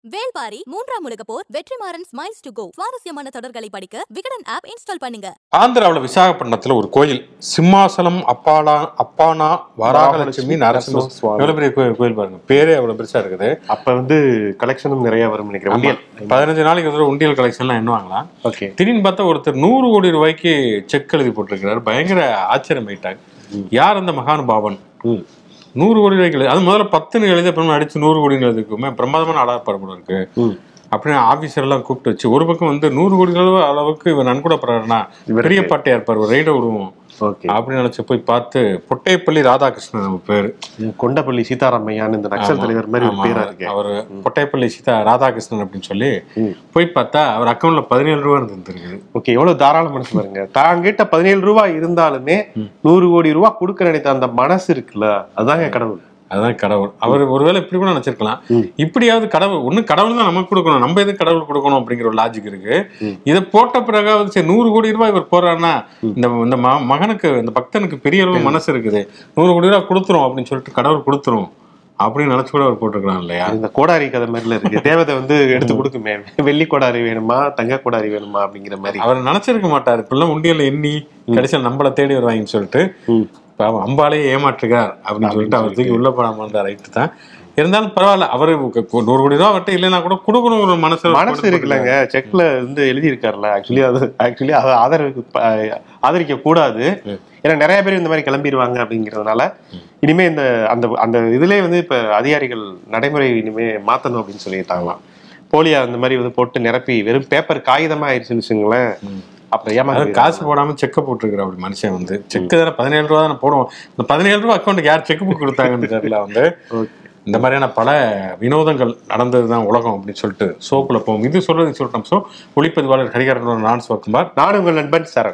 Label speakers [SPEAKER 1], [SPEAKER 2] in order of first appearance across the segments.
[SPEAKER 1] வேல்பாரி மூன்றாம் உலக போர் வெற்றிமாறன் ஸ்மைல்ஸ் டு கோ சுவாரஸ்யமான தொடர்களை படிக்க விகடன் ஆப் இன்ஸ்டால் பண்ணுங்க
[SPEAKER 2] ஆந்திராவில் விசாகப்பட்டினத்தில் ஒரு கோயில் சிம்மாசலம் அப்பாலா அப்பானா வராகலட்சுமி நரசிம்ம
[SPEAKER 3] சுவாமி.
[SPEAKER 2] எவ்வளவு பெரிய கோயில் கோயில் பாருங்க பேரே அவ்வளவு பெருசா இருக்குது
[SPEAKER 3] அப்ப வந்து கலெக்ஷனும் நிறைய வரும் நினைக்கிறேன் உண்டியல்
[SPEAKER 2] பதினஞ்சு நாளைக்கு வந்து உண்டியல் கலெக்ஷன்லாம் எண்ணுவாங்களாம்
[SPEAKER 3] ஓகே
[SPEAKER 2] திடீர்னு பார்த்தா ஒருத்தர் நூறு கோடி ரூபாய்க்கு செக் எழுதி போட்டிருக்கிறார் பயங்கர ஆச்சரியம் ஆயிட்டாங்க யார் அந்த மகானுபாவன்
[SPEAKER 3] ம்
[SPEAKER 2] நூறு கோடி ரூபாய்க்கு எழுதி- அது முதல்ல பத்துன்னு எழுதி அப்புறமா அடிச்சு நூறு கோடின்னு எழுதிக்குமே பிரமாதமான ஆடாப்படம் இருக்கு
[SPEAKER 3] ம்
[SPEAKER 2] அப்படின்னு ஆபீசர் எல்லாம் கூப்பிட்டு வச்சு ஒரு பக்கம் வந்து நூறு கோடி அளவு அளவுக்கு இவர் நன்கொடை பெறாருன்னா
[SPEAKER 3] இவருக்கு.
[SPEAKER 2] பெரிய பாட்டையா இருப்பார் ஒரு ரைட விடுவோம்
[SPEAKER 3] ஓகே
[SPEAKER 2] அப்படின்னு நினைச்சு போய் பார்த்து பொட்டையப்பள்ளி ராதாகிருஷ்ணன் நம்ம பேரு
[SPEAKER 3] கொண்டப்பள்ளி சீதாராமையான்னு இந்த நக்சல் தலைவர் மாதிரி ஒரு
[SPEAKER 2] ஆமா,
[SPEAKER 3] பேரா இருக்கு
[SPEAKER 2] அவர் பொட்டையப்பள்ளி சீதா ராதாகிருஷ்ணன் அப்படின்னு சொல்லி
[SPEAKER 3] ம்.
[SPEAKER 2] போய் பார்த்தா அவர் அக்கௌண்ட்ல பதினேழு ரூபா இருந்துருக்குது
[SPEAKER 3] ஓகே எவ்வளவு தாராள மனசு பாருங்க தான் கிட்ட பதினேழு ரூபாய் இருந்தாலுமே நூறு கோடி ரூபாய் கொடுக்க நினைத்த அந்த மனசு இருக்குல்ல அதாங்க கடவுள்
[SPEAKER 2] அதுதான் கடவுள் அவர் ஒருவேளை இப்படி கூட நினைச்சிருக்கலாம்
[SPEAKER 3] ம்.
[SPEAKER 2] இப்படியாவது கடவுள் ஒண்ணு கடவுள் தான் நமக்கு கொடுக்கணும் நம்ம எதுக்கு கடவுள் கொடுக்கணும் அப்படிங்கிற ஒரு லாஜிக் இருக்கு
[SPEAKER 3] ம்.
[SPEAKER 2] இதை போட்ட பிறகாவது சரி நூறு கோடி ரூபாய் இவர் போடுறாருன்னா இந்த இந்த ம- மகனுக்கு இந்த பக்தனுக்கு பெரிய அளவு மனசு இருக்குது நூறு கோடி ரூபாய் கொடுத்துரும் அப்படின்னு சொல்லிட்டு கடவுள் கொடுத்துரும் அப்படின்னு நினைச்சு கூட அவர் போட்டிருக்கலாம் இல்லையா
[SPEAKER 3] இந்த கோடாரி கதை மாதிரில இருக்கு தேவதை வந்து எடுத்து கொடுக்குமே வெள்ளி கோடாரி வேணுமா தங்க கோடாரி வேணுமா அப்படிங்கிற மாதிரி
[SPEAKER 2] அவர் நினைச்சிருக்க மாட்டார் இப்பெல்லாம் உண்டியல்ல எண்ணி கடைசியில் நம்மளை தேடி வருவாங்கன்னு சொல்லிட்டு
[SPEAKER 3] ம்.
[SPEAKER 2] பாவம் அம்பாலே ஏமாற்றுகிறார் அப்படின்னு சொல்லிட்டு அவர் தூக்கி உள்ள போடாம இருந்தார் ரைட்டு தான் இருந்தாலும் பரவாயில்ல அவரு கு- நூறு கோடி ரூபா அவர்கிட்ட இல்லைன்னா கூட கொடுக்கணும் ஒரு மனசு
[SPEAKER 3] மனசு இருக்குல்லங்க செக்ல வந்து எழுதி இருக்காருல்ல ஆக்சுவலி அது ஆக்சுவலி அதை ஆதரவு ஆதரிக்க கூடாது ஏன்னா நிறைய பேர் இந்த மாதிரி கிளம்பிடுவாங்க அப்படிங்கிறதுனால இனிமே இந்த அந்த அந்த இதுலயே வந்து இப்ப அதிகாரிகள் நடைமுறை இனிமே மாத்தணும் அப்படின்னு சொல்லிட்டாங்களாம் போலியா அந்த மாதிரி வந்து போட்டு நிரப்பி வெறும் பேப்பர் காகிதமா ஆயிடுச்சுன்னு வச்சுங்களேன் அப்புறம்
[SPEAKER 2] அது
[SPEAKER 3] ஏமாந்து
[SPEAKER 2] காசு போடாம செக்க போட்டுருக்கிற அப்படி மனுஷன் வந்து செக் தானே பதினேழு ரூபா தானே போடுவோம் இந்த பதினேழு ரூபா அக்கௌண்ட்டுக்கு யார் செக் புக் கொடுத்தாங்கன்னு தெரியல வந்து இந்த மாதிரியான பல வினோதங்கள் நடந்ததுதான் உலகம் அப்படின்னு சொல்லிட்டு சோக்குள்ள போவோம் இது சொல்றது சொல்லிட்டோம் சோ ஒளிப்பதிவாளர் ஹரிகரன் நான் சிவகுமார்
[SPEAKER 3] நானும் உங்கள் நண்பன் சரண்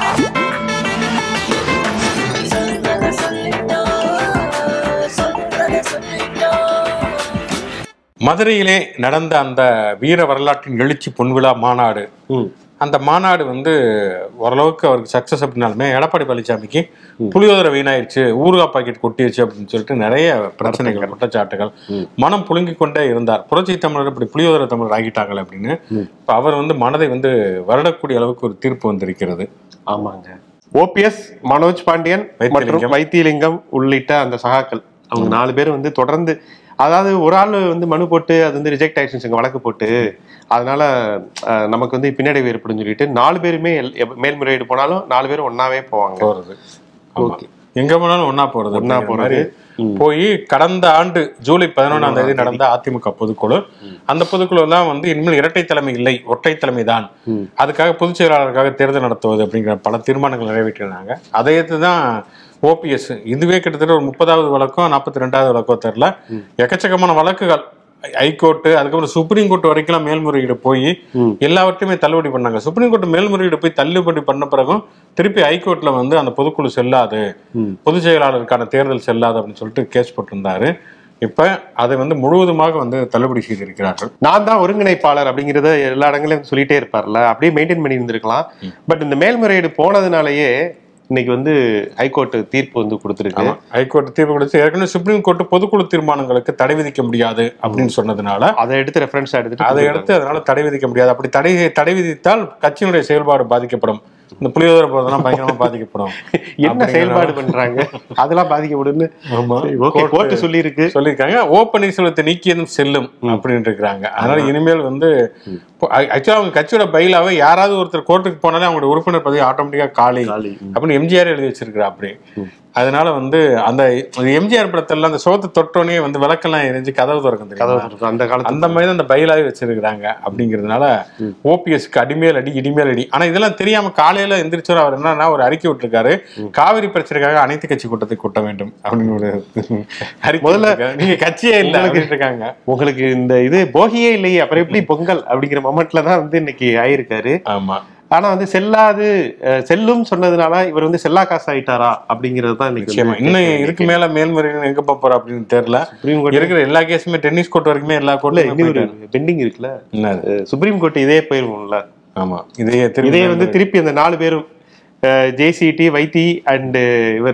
[SPEAKER 2] மதுரையிலே நடந்த அந்த வீர வரலாற்றின் எழுச்சி பொன்விழா மாநாடு
[SPEAKER 3] ம்
[SPEAKER 2] அந்த மாநாடு வந்து ஓரளவுக்கு அவருக்கு சக்சஸ் அப்படின்னாலுமே எடப்பாடி பழனிசாமிக்கு புளியோதரை வீணாயிருச்சு ஊறுகாய் பாக்கெட் கொட்டிருச்சு அப்படின்னு சொல்லிட்டு நிறைய பிரச்சனைகள் குற்றச்சாட்டுகள் மனம் புழுங்கிக் கொண்டே இருந்தார் புரட்சி தமிழர் இப்படி புளியோதரை தமிழர் ஆகிட்டாங்களே அப்படின்னு இப்ப அவர் வந்து மனதை வந்து வருடக்கூடிய அளவுக்கு ஒரு தீர்ப்பு வந்திருக்கிறது
[SPEAKER 3] ஆமாங்க ஓபிஎஸ் மனோஜ் பாண்டியன் மற்றும்
[SPEAKER 2] வைத்தியலிங்கம்.
[SPEAKER 3] வைத்தியலிங்கம் உள்ளிட்ட அந்த சகாக்கள் அவங்க நாலு பேர் வந்து தொடர்ந்து அதாவது ஒரு ஆள் வந்து மனு போட்டு அது வந்து ரிஜெக்ட் ஆயிடுச்சுங்க வழக்கு போட்டு அதனால அஹ், நமக்கு வந்து பின்னடைவு ஏற்படும் சொல்லிட்டு நாலு பேருமே எல்- எப்ப- மேல்முறையீடு போனாலும் நாலு பேரும் ஒன்னாவே போவாங்க
[SPEAKER 2] போறது ஆமா.
[SPEAKER 3] Okay.
[SPEAKER 2] எங்க போனாலும் ஒன்னா போறது
[SPEAKER 3] ஒண்ணா
[SPEAKER 2] அப்படிங்கிற
[SPEAKER 3] போறது.
[SPEAKER 2] மாதிரி போய் கடந்த ஆண்டு ஜூலை பதினொன்றாம் தேதி நடந்த அதிமுக பொதுக்குழு அந்த பொதுக்குழு தான் வந்து இனிமேல் இரட்டை தலைமை இல்லை ஒற்றை தலைமை தான்
[SPEAKER 3] ம்.
[SPEAKER 2] அதுக்காக பொதுச் செயலாளருக்காக தேர்தல் நடத்துவது அப்படிங்கிற பல தீர்மானங்கள் நிறைவேற்றினாங்க அதை ஏற்று தான் ஓபிஎஸ் இதுவே கிட்டத்தட்ட ஒரு முப்பதாவது வழக்கம் நாற்பத்தி ரெண்டாவது வழக்கம் தெரியல எக்கச்சக்கமான வழக்குகள் ஹைகோர்ட்டு அதுக்கப்புறம் சுப்ரீம் கோர்ட் வரைக்கும் மேல்முறையீடு போய்
[SPEAKER 3] ம்.
[SPEAKER 2] எல்லாவற்றையுமே தள்ளுபடி பண்ணாங்க சுப்ரீம் கோர்ட் மேல்முறையீடு போய் தள்ளுபடி பண்ண பிறகும் திருப்பி ஹைகோர்ட்ல வந்து அந்த பொதுக்குழு செல்லாது
[SPEAKER 3] ம்.
[SPEAKER 2] பொதுச் செயலாளருக்கான தேர்தல் செல்லாது அப்படின்னு சொல்லிட்டு கேஸ் போட்டிருந்தாரு இப்ப அதை வந்து முழுவதுமாக வந்து தள்ளுபடி செய்திருக்கிறார்கள்
[SPEAKER 3] நான் தான் ஒருங்கிணைப்பாளர் அப்படிங்கறத எல்லா இடங்களையும் சொல்லிட்டே இருப்பார்ல அப்படியே மெயின்டைன் பண்ணி இருந்திருக்கலாம் பட் இந்த மேல்முறையீடு போனதுனாலயே இன்னைக்கு வந்து ஹைகோர்ட் தீர்ப்பு வந்து கொடுத்துருக்கு
[SPEAKER 2] ஆமா. ஹைகோர்ட் தீர்ப்பு கொடுத்து ஏற்கனவே சுப்ரீம் கோர்ட் பொதுக்குழு தீர்மானங்களுக்கு தடை விதிக்க முடியாது அப்படின்னு சொன்னதுனால
[SPEAKER 3] அதை எடுத்து ரெஃபரன்ஸ் எடுத்துட்டு
[SPEAKER 2] அதை எடுத்து அதனால தடை விதிக்க முடியாது அப்படி தடை தடை விதித்தால் கட்சியினுடைய செயல்பாடு பாதிக்கப்படும் இந்த புளியோதரை போறதெல்லாம் பயங்கரமா பாதிக்கப்படும்
[SPEAKER 3] என்ன செயல்பாடு பண்றாங்க அதெல்லாம் பாதிக்கப்படுன்னு
[SPEAKER 2] ஆமா.
[SPEAKER 3] ஓகே கோர்ட் சொல்லி இருக்கு
[SPEAKER 2] சொல்லியிருக்காங்க ஓ பன்னீர்செல்வத்தை நீக்கியதும் செல்லும் அப்படின்னு இருக்கிறாங்க அதனால இனிமேல் வந்து ஆக்சுவலா அவங்க கட்சியோட பயிலாவே யாராவது ஒருத்தர் கோர்ட்டுக்கு போனாலே அவங்களோட உறுப்பினர் பதவி ஆட்டோமேட்டிக்கா காலி அப்படின்னு எம்ஜிஆர் எழுதி வச்சிருக்கிறா அப்படி அதனால வந்து அந்த எம்ஜிஆர் படத்துல அந்த சோத்தை தொட்டோனே வந்து விளக்கெல்லாம் எரிஞ்சு கதவு திறக்கும் தெரியுமா?
[SPEAKER 3] கதவு அந்த காலத்துல
[SPEAKER 2] அந்த மாதிரி தான் அந்த பயிலாவே வச்சிருக்கிறாங்க அப்படிங்கிறதுனால ஓபிஎஸ்க்கு அடிமேல் அடி இடிமேல் அடி ஆனா இதெல்லாம் தெரியாம காலையில எந்திரிச்சவர் அவர் என்னன்னா ஒரு அறிக்கை விட்டுருக்காரு காவிரி பிரச்சனைக்காக அனைத்து கட்சி கூட்டத்தை கூட்ட வேண்டும் அப்படின்னு ஒரு அறிக்கை
[SPEAKER 3] முதல்ல
[SPEAKER 2] விட்டிருக்காரு. நீங்க கட்சியே இல்ல அப்படின்னு இருக்காங்க
[SPEAKER 3] உங்களுக்கு இந்த இது போகியே இல்லையே அப்புறம் எப்படி பொங்கல் அப்படிங்கிற மொமெண்ட்ல தான் வந்து இன்னைக்கு ஆயிருக்காரு
[SPEAKER 2] ஆமா
[SPEAKER 3] ஆனா வந்து செல்லாது அஹ், செல்லும் சொன்னதுனால இவர் வந்து செல்லா காசு ஆயிட்டாரா அப்படிங்கிறது தான் இன்னைக்கு
[SPEAKER 2] நிச்சயமா
[SPEAKER 3] வந்து
[SPEAKER 2] இன்னும் இதுக்கு மேல மேல்முறையீடு எங்க போக போறோம் அப்படின்னு தெரியல
[SPEAKER 3] சுப்ரீம் கோர்ட்
[SPEAKER 2] இருக்கிற எல்லா கேஸுமே டென்னிஸ் கோர்ட் வரைக்குமே எல்லா
[SPEAKER 3] இல்ல இன்னும் ஒரு
[SPEAKER 2] கோர்ட்லயும்
[SPEAKER 3] பெண்டிங் இருக்குல்ல
[SPEAKER 2] என்னது
[SPEAKER 3] அஹ், சுப்ரீம் கோர்ட் இதே போயிருவோம்ல
[SPEAKER 2] ஆமா இதையே திரும்பி
[SPEAKER 3] இதே வந்து திருப்பி அந்த நாலு பேரும் ஜேசிடி வைத்தி அண்ட் இவர்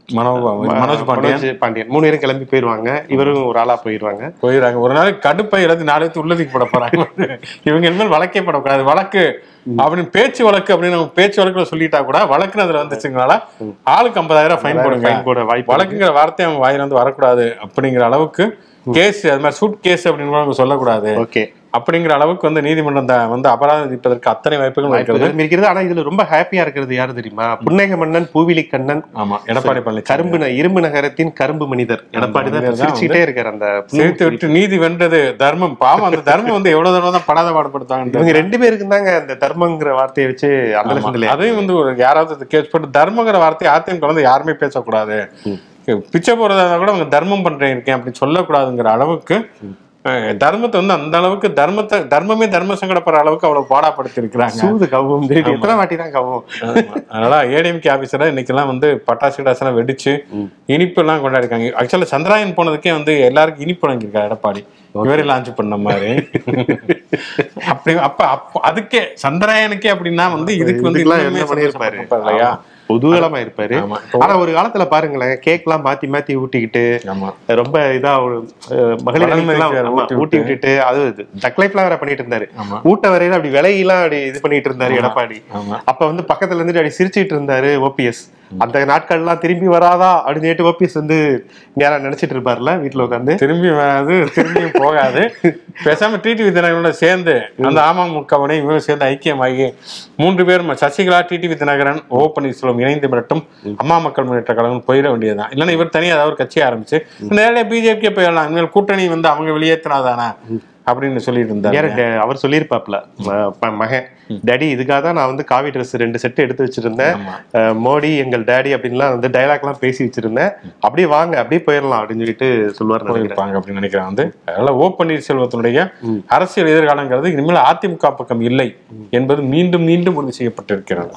[SPEAKER 2] மனோ மனோஜ் பாண்டியன்
[SPEAKER 3] மனோஜ் பாண்டியன் மூணு பேரும் கிளம்பி போயிருவாங்க இவரும் ஒரு ஆளா போயிருவாங்க
[SPEAKER 2] போயிடுறாங்க ஒரு நாளைக்கு கடுப்பை எல்லாத்தையும் நாளைக்கு உள்ளதுக்கு போட போறாங்க இவங்க இனிமேல் வழக்கே போடக்கூடாது வழக்கு அப்படின்னு பேச்சு வழக்கு அப்படின்னு நம்ம பேச்சு வழக்குல சொல்லிட்டா கூட வழக்குன்னு அதுல வந்துச்சுங்கனால ஆளுக்கு ஐம்பதாயிரம் ஃபைன் போடுங்க
[SPEAKER 3] ஃபைன் போட வாய்ப்பு இருக்கு.
[SPEAKER 2] வழக்குங்கிற வார்த்தை அவங்க வாயில வந்து வரக்கூடாது அப்படிங்கிற அளவுக்கு கேஸ் அது மாதிரி சூட் கேஸ் அப்படின்னு கூட அவங்க சொல்லக்கூடாது
[SPEAKER 3] ஓகே
[SPEAKER 2] அப்படிங்கிற அளவுக்கு வந்து நீதிமன்றம் த- வந்து அபராதம் விதிப்பதற்கு அத்தனை வாய்ப்புகள் இருக்கிறது
[SPEAKER 3] வாய்ப்புகள் இருக்கிறது ஆனா இதுல ரொம்ப ஹாப்பியா இருக்கிறது யாரு தெரியுமா புன்னக மன்னன் பூவிலி கண்ணன்
[SPEAKER 2] ஆமா எடப்பாடி பழனிசாமி
[SPEAKER 3] கரும்பு ந- இரும்பு நகரத்தின் கரும்பு மனிதர் எடப்பாடி தான்
[SPEAKER 2] மனிதர் தான்
[SPEAKER 3] சிரிச்சுக்கிட்டே இருக்காரு அந்த
[SPEAKER 2] சேர்த்து விட்டு நீதி வென்றது தர்மம் பாவம் அந்த தர்மம் வந்து எவ்வளவு தடவை தான் படாத பாடுபடுத்தாங்க
[SPEAKER 3] இவங்க ரெண்டு பேருக்கு தாங்க அந்த தர்மங்கிற வார்த்தையை வச்சு அந்த
[SPEAKER 2] ஆமா. அதையும் வந்து ஒரு யாராவது கேஸ் போட்டு தர்மங்கிற வார்த்தையை அதிமுக வந்து யாருமே பேசக்கூடாது பிச்சை போறதா இருந்தா கூட அவங்க தர்மம் பண்றேன் இருக்கேன் அப்படி சொல்லக்கூடாதுங்கிற அளவுக்கு அஹ், தர்மத்தை வந்து அந்த அளவுக்கு தர்மத்தை தர்மமே தர்ம சங்கடப்படுற அளவுக்கு அவ்வளவு பாடாப்படுத்தி இருக்கிறாங்க
[SPEAKER 3] சூது கவும் தெரியுது. எத்தனை வாட்டி தான் கவும்
[SPEAKER 2] அதனால ஏடிஎம்கே ஆபீசரா இன்னைக்கெல்லாம் வந்து பட்டாசு கிட்டாசு எல்லாம் வெடிச்சு இனிப்பு எல்லாம் கொண்டாடிருக்காங்க ஆக்சுவலா சந்திராயன் போனதுக்கே வந்து எல்லாருக்கும் இனிப்பு வழங்கியிருக்காரு எடப்பாடி இவரே லான்ச் பண்ண மாதிரி அப்படி அப்ப அப்ப அதுக்கே சந்திராயனுக்கே அப்படின்னா வந்து இதுக்கு வந்து
[SPEAKER 3] இதுக்கெல்லாம்
[SPEAKER 2] இன்னுமே
[SPEAKER 3] என்ன பண்ணியிருப்பாரு
[SPEAKER 2] சந்தோஷப்பட்டிருப்பாரு இல்லையா
[SPEAKER 3] குதூகலமா இருப்பாரு
[SPEAKER 2] ஆமா இப்போ
[SPEAKER 3] ஆனா ஒரு காலத்துல பாருங்களேன் கேக் எல்லாம் மாத்தி மாத்தி ஊட்டிக்கிட்டு
[SPEAKER 2] ஆமா
[SPEAKER 3] ரொம்ப இதா ஒரு, அஹ், மகளிர்
[SPEAKER 2] வளர்ந்து
[SPEAKER 3] அணிக்கெல்லாம்
[SPEAKER 2] இருக்கிற
[SPEAKER 3] ஆமா,
[SPEAKER 2] ஊட்டி
[SPEAKER 3] ஊட்டி விட்டுட்டு அது டக் லைஃப்லாம் வேற பண்ணிட்டு இருந்தாரு
[SPEAKER 2] ஆமா
[SPEAKER 3] ஊட்ட வரையில அப்படி விலையெல்லாம் அப்படி இது பண்ணிட்டு இருந்தாரு எடப்பாடி
[SPEAKER 2] ஆமா
[SPEAKER 3] அப்ப வந்து பக்கத்துல இருந்துட்டு அப்படி சிரிச்சிட்டு இருந்தாரு ஓபிஎஸ் அந்த நாட்கள்லாம் திரும்பி வராதா அப்படின்னு சொல்லிட்டு ஓபிஎஸ் வந்து நேரா நினைச்சிட்டு இருப்பாருல வீட்டுல உட்காந்து
[SPEAKER 2] திரும்பி வராது திரும்பியும் போகாது பேசாம டிடிவி தினகரனோட சேர்ந்து அந்த அமமுகவனை இவங்க சேர்ந்து ஐக்கியமாகி மூன்று பேரும் சசிகலா டிடிவி தினகரன் ஓ பன்னீர்செல்வம் இணைந்து மிரட்டும் அம்மா மக்கள் முன்னேற்ற கழகம் போயிட வேண்டியதுதான் இல்லைன்னா இவர் தனியா ஏதாவது ஒரு கட்சி ஆரம்பிச்சு நேரடியாக பிஜேபிக்கே போயிடலாம் இனிமேல் கூட்டணி வந்து அவங்க வெளியேற்றினாதானா அப்படின்னு சொல்லிட்டு இருந்தாரு
[SPEAKER 3] ஏற டே- அவர் சொல்லியிருப்பாப்ல ம- ப- மகன் டேடி இதுக்காக தான் நான் வந்து காவி ட்ரெஸ் ரெண்டு செட் எடுத்து வச்சிருந்தேன்
[SPEAKER 2] ஆமா.
[SPEAKER 3] அஹ், மோடி எங்கள் டேடி அப்படின்லாம் வந்து டைலாக் எல்லாம் பேசி வச்சிருந்தேன் அப்படியே வாங்க அப்படியே போயிடலாம் அப்படின்னு சொல்லிட்டு சொல்லுவார் நினைக்கிறேன்
[SPEAKER 2] போயிருப்பாங்க அப்படின்னு நினைக்கிறேன் வந்து அதனால ஓ பன்னீர்செல்வத்தினுடைய அரசியல் எதிர்காலங்கிறது இனிமேல் அதிமுக பக்கம் இல்லை என்பது மீண்டும் மீண்டும் உறுதி செய்யப்பட்டிருக்கிறது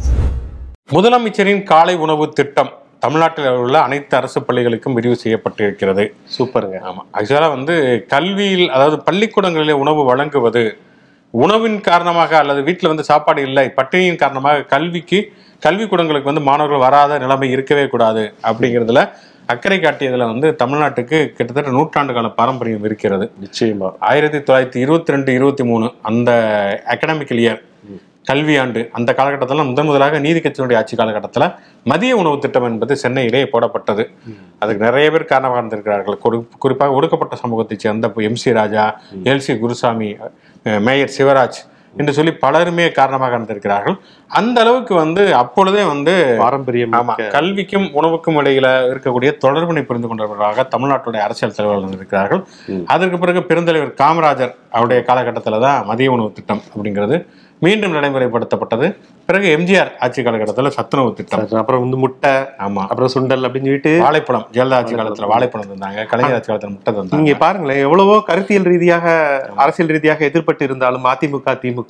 [SPEAKER 2] முதலமைச்சரின் காலை உணவு திட்டம் தமிழ்நாட்டில் உள்ள அனைத்து அரசு பள்ளிகளுக்கும் விரிவு செய்யப்பட்டிருக்கிறது
[SPEAKER 3] சூப்பருங்க
[SPEAKER 2] ஆமா ஆக்சுவலா வந்து கல்வியில் அதாவது பள்ளிக்கூடங்களிலே உணவு வழங்குவது உணவின் காரணமாக அல்லது வீட்டில் வந்து சாப்பாடு இல்லை பட்டினியின் காரணமாக கல்விக்கு கல்விக்கூடங்களுக்கு வந்து மாணவர்கள் வராத நிலைமை இருக்கவே கூடாது அப்படிங்கிறதுல அக்கறை காட்டியதுல வந்து தமிழ்நாட்டுக்கு கிட்டத்தட்ட நூற்றாண்டு கால பாரம்பரியம் இருக்கிறது
[SPEAKER 3] நிச்சயமா
[SPEAKER 2] ஆயிரத்தி தொள்ளாயிரத்தி இருபத்தி ரெண்டு இருபத்தி மூணு அந்த அகடாமிக்கல் இயர் கல்வியாண்டு அந்த காலகட்டத்தில் முதன் முதலாக நீதி கட்சியினுடைய ஆட்சி காலகட்டத்தில் மதிய உணவு திட்டம் என்பது சென்னையிலே போடப்பட்டது அதுக்கு நிறைய பேர் காரணமாக இருந்திருக்கிறார்கள் குறி குறிப்பாக ஒடுக்கப்பட்ட சமூகத்தைச் சேர்ந்த M C Raja L C Gurusamy அஹ் மேயர் சிவராஜ் என்று சொல்லி பலருமே காரணமாக இருந்திருக்கிறார்கள் அந்த அளவுக்கு வந்து அப்பொழுதே வந்து
[SPEAKER 3] பாரம்பரியம்
[SPEAKER 2] ஆமா கல்விக்கும் உணவுக்கும் இடையில இருக்கக்கூடிய தொடர்பினை புரிந்து கொண்டவர்களாக தமிழ்நாட்டுடைய அரசியல் தலைவர்கள் இருக்கிறார்கள் அதற்கு பிறகு பெருந்தலைவர் காமராஜர் அவருடைய காலகட்டத்தில் தான் மதிய உணவு திட்டம் அப்படிங்கிறது மீண்டும் நடைமுறைப்படுத்தப்பட்டது பிறகு எம்ஜிஆர் ஆட்சி காலகட்டத்தில் சத்துணவு திட்டம்
[SPEAKER 3] அப்புறம் வந்து முட்டை
[SPEAKER 2] ஆமா
[SPEAKER 3] அப்புறம் சுண்டல் அப்படின்னு சொல்லிட்டு
[SPEAKER 2] வாழைப்பழம் ஜெயலலிதா ஆட்சி காலத்துல வாழைப்பழம் தந்தாங்க கலைஞர் ஆட்சி காலத்துல முட்டை தந்தாங்க
[SPEAKER 3] நீங்க பாருங்களேன் எவ்வளவோ கருத்தியல் ரீதியாக அரசியல் ரீதியாக எதிர்பட்டு இருந்தாலும் அதிமுக திமுக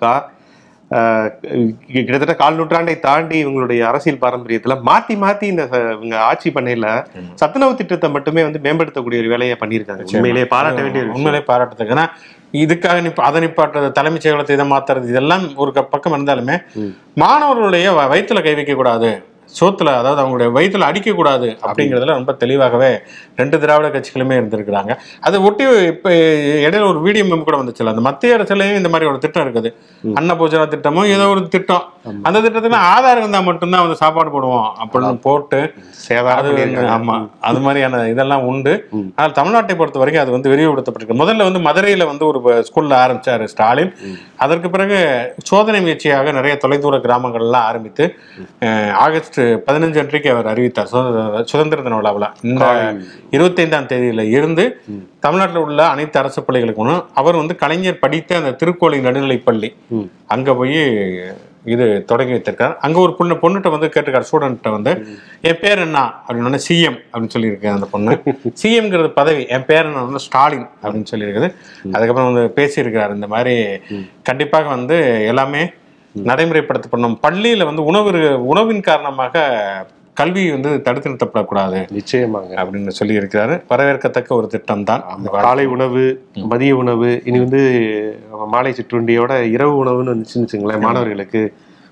[SPEAKER 3] ஆஹ், கிட்டத்தட்ட கால் நூற்றாண்டை தாண்டி இவங்களுடைய அரசியல் பாரம்பரியத்துல மாத்தி மாத்தி இந்த ச- இவங்க ஆட்சி பண்ணையில சத்துணவு திட்டத்தை மட்டுமே வந்து மேம்படுத்தக்கூடிய ஒரு வேலையை பண்ணியிருக்காங்க உண்மையிலேயே பாராட்ட வேண்டிய ஒரு விஷயம்.
[SPEAKER 2] உண்மையிலே பாராட்டத்துக்கு ஏன்னா இதுக்காக நிப்ப அதை நிப்பாட்டுறது தலைமைச் செயலகத்தை இதை மாத்துறது இதெல்லாம் ஒரு க- பக்கம் இருந்தாலுமே மாணவர்களுடைய வ- வயித்துல கை வைக்க கூடாது சோத்துல அதாவது அவங்களுடைய வயித்துல அடிக்க கூடாது அப்படிங்கிறதுல ரொம்ப தெளிவாகவே ரெண்டு திராவிட கட்சிகளுமே இருந்திருக்கிறாங்க அதை ஒட்டி இப்ப இடையில ஒரு வீடியோ மேம் கூட வந்துச்சுல அந்த மத்திய அரசுலயும் இந்த மாதிரி ஒரு திட்டம் இருக்குது அன்னபூஜனா திட்டமோ ஏதோ ஒரு திட்டம் அந்த திட்டத்துல ஆதார் இருந்தா மட்டும்தான் வந்து சாப்பாடு போடுவோம் அப்படின்னு போட்டு
[SPEAKER 3] சேதாரம்
[SPEAKER 2] அது வந்து,
[SPEAKER 3] பண்ணியிருக்காங்க.
[SPEAKER 2] ஆமா அது மாதிரியான இதெல்லாம் உண்டு ஆனால் தமிழ்நாட்டை பொறுத்த வரைக்கும் அது வந்து விரிவுபடுத்தப்பட்டிருக்கு முதல்ல வந்து மதுரையில வந்து ஒரு ஸ்கூல்ல ஆரம்பிச்சாரு ஸ்டாலின் அதற்கு பிறகு சோதனை முயற்சியாக நிறைய தொலைதூர கிராமங்கள்லாம் ஆரம்பித்து அஹ், ஆகஸ்ட் பதினஞ்சு அன்றைக்கு அவர் அறிவித்தார் சுதந்திர சுதந்திர தின விழாவில் இந்த இருபத்தைந்தாம் தேதியில இருந்து தமிழ்நாட்டில் உள்ள அனைத்து அரசு பள்ளிகளுக்கும் அவர் வந்து கலைஞர் படித்த அந்த திருக்கோளை நடுநிலைப் பள்ளி
[SPEAKER 3] ம்.
[SPEAKER 2] அங்க போய் இது தொடங்கி வைத்திருக்கார் அங்க ஒரு பொண்ணு பொண்ணுகிட்ட வந்து கேட்டிருக்காரு ஸ்டூடெண்ட்ட வந்து என் பேர் என்ன அப்படின்னு சிஎம் அப்படின்னு சொல்லியிருக்கு அந்த பொண்ணு சிஎம்ங்கிறது பதவி என் பேர் என்ன வந்து ஸ்டாலின் அப்படின்னு சொல்லியிருக்குது அதுக்கப்புறம் வந்து பேசியிருக்கிறார் இந்த மாதிரி கண்டிப்பாக வந்து எல்லாமே நடைமுறைப்படுத்தப்படணும் பள்ளியில வந்து உணவு உணவின் காரணமாக கல்வி வந்து தடுத்து நிறுத்தப்படக்கூடாது
[SPEAKER 3] நிச்சயமாங்க
[SPEAKER 2] அப்படின்னு சொல்லி இருக்கிறாரு வரவேற்கத்தக்க ஒரு திட்டம் தான்
[SPEAKER 3] காலை உணவு மதிய உணவு இனி வந்து மாலை சிற்றுண்டியோட இரவு உணவுன்னு வந்துச்சுன்னு வச்சுங்களேன் மாணவர்களுக்கு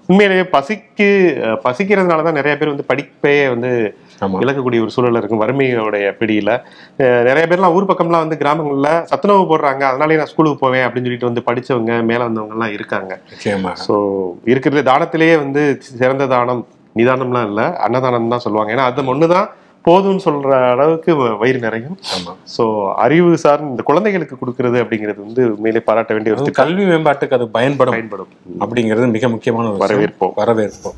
[SPEAKER 3] உண்மையிலேயே பசிக்கு அஹ், பசிக்கிறதுனால தான் நிறைய பேர் வந்து படிப்பையே வந்து
[SPEAKER 2] ஆமா
[SPEAKER 3] இழக்கக்கூடிய ஒரு சூழல் இருக்கும் வறுமையோடைய பிடியில அஹ், நிறைய பேர்லாம் ஊர் பக்கம்லாம் வந்து கிராமங்கள்ல சத்துணவு போடுறாங்க அதனாலே நான் ஸ்கூலுக்கு போவேன் அப்படின்னு சொல்லிட்டு வந்து படிச்சவங்க மேல வந்தவங்க எல்லாம் இருக்காங்க
[SPEAKER 2] நிச்சயமா
[SPEAKER 3] ஸோ இருக்கிறது தானத்திலேயே வந்து சிறந்த தானம் நிதானம்லாம் இல்லை அன்னதானம் தான் சொல்லுவாங்க ஏன்னா அது ஒன்று தான் போதும்னு சொல்ற அளவுக்கு வ- வயிறு நிறையும்
[SPEAKER 2] ஆமா
[SPEAKER 3] ஸோ அறிவு சார்ந்த இந்த குழந்தைகளுக்கு கொடுக்கறது அப்படிங்கிறது வந்து உண்மையிலே பாராட்ட வேண்டிய ஒரு
[SPEAKER 2] அதுவும்
[SPEAKER 3] திட்டம்
[SPEAKER 2] கல்வி மேம்பாட்டுக்கு அது பயன்படும்
[SPEAKER 3] பயன்படும்
[SPEAKER 2] அப்படிங்கிறது மிக முக்கியமான ஒரு விஷயம்.
[SPEAKER 3] வரவேற்போம்.
[SPEAKER 2] வரவேற்போம்